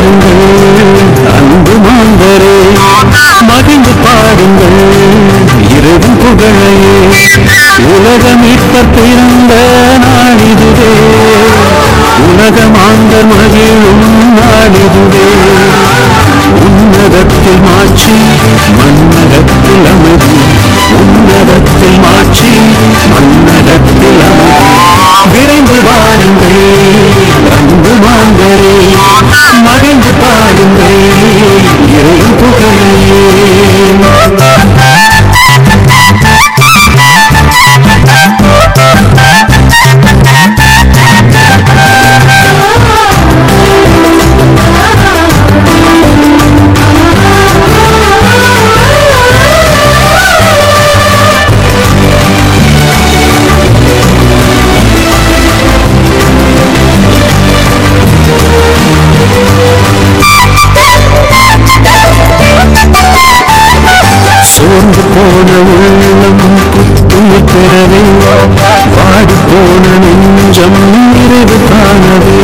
வாருங்கள் அன்பு மாந்தரே மகிழ்ந்து பாடுங்கள் இரவும் புகழையே உலக மீட்பர் பிறந்த நாளிதுவே உலக மாந்தர் மகிழும் நாளிதுவே உன்னதத்தில் மாற்றி மன்னகத்தில் அமைதி உன்னதத்தில் மாற்றி மன்னகத்தில் அமைதி விரைந்து வாருங்கள் அன்பு மாந்தரே மகிழ்ந்து பாடுங்கள் இறை புகழையே சோர்ந்து போன உள்ளம் புத்துயிர் பெறவே வாடி போன நெஞ்சம் நிறைவு காணவே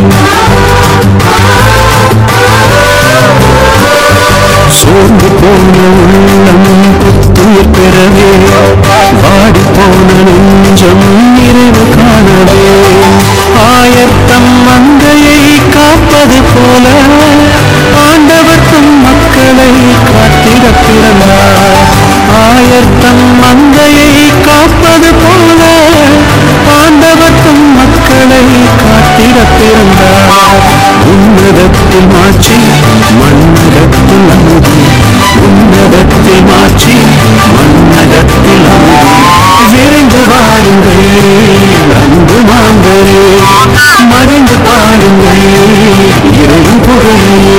சோர்ந்து போன உள்ளம் புத்துயிர் பெறவே வாடி போன நெஞ்சம் நிறைவு காணவே ஆயத்தம் மந்தையை காப்பது போல ஆண்டவர் தம் மக்களை காத்திட பிறந்தார் ஆயத்தம் மந்தையை காப்பது போல ஆண்டவர் தம் மக்களை காத்திட பிறந்தார் உன்னதத்தில் மாற்றி மன்னகத்தில் அமுதி உன்னதத்தில் மாற்றி மன்னகத்தில் அமுதி விரைந்து வாருங்கள் அன்பு மாந்தரே மறைந்து பாடுங்கள் இறை புகழையே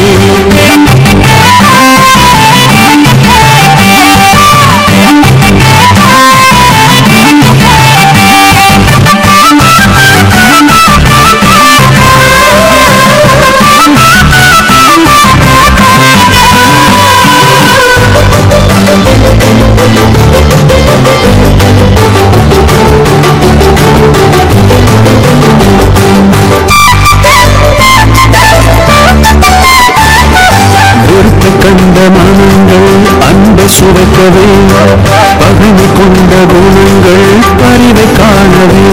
வெறுப்பு கண்ட மனங்கள் அன்பை சுவைக்கவே பகைமை கொண்ட குணங்கள் பரிவை காணவே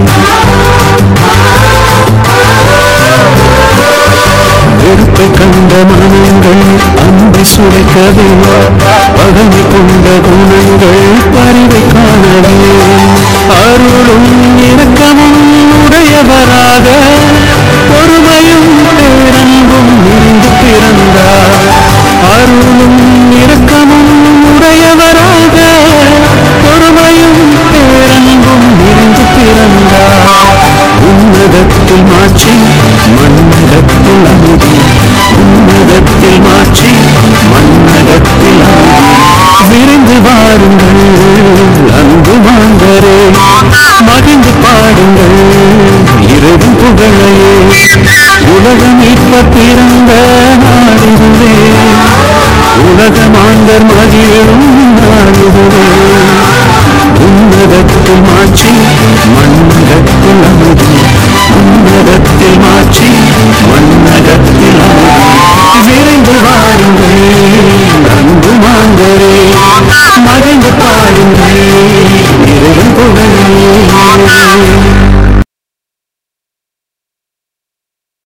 வெறுப்பை கண்ட மனங்கள் அன்பை சுவைக்கவே பகைமை கொண்ட குணங்கள் பரிவை காணவே அருளும் இரக்கமும் உடையவராக பொறுமையும் பேரன்பும் நிறைந்து பிறந்தார் அருளும் இரக்கமும் உடையவராக பொறுமையும் பேரன்பும் நிறைந்து பிறந்தார் உன்னதத்தில் மாற்றி மன்னகத்தில் அமைதி உன்னதத்தில் மாற்றி மன்னகத்தில் அமைதி விரைந்து வாருங்கள் அன்பு மாந்தரே மகிழ்ந்து பாடுங்கள் இரவும் புகழையே உலக மீட்ப பிறந்த நாளிதுவே உலக மாந்தர் மகிழும் நாளிதுவே உன்னதத்தில் மாற்றி மன்னகத்தில் அமைதி உன்னதத்தில் மாற்றி மன்னகத்தில் அமைதி விரைந்து வாருங்கள் அன்பு மாந்தரே மகிழ்ந்து பாடுங்கள் இறைவன் புகழே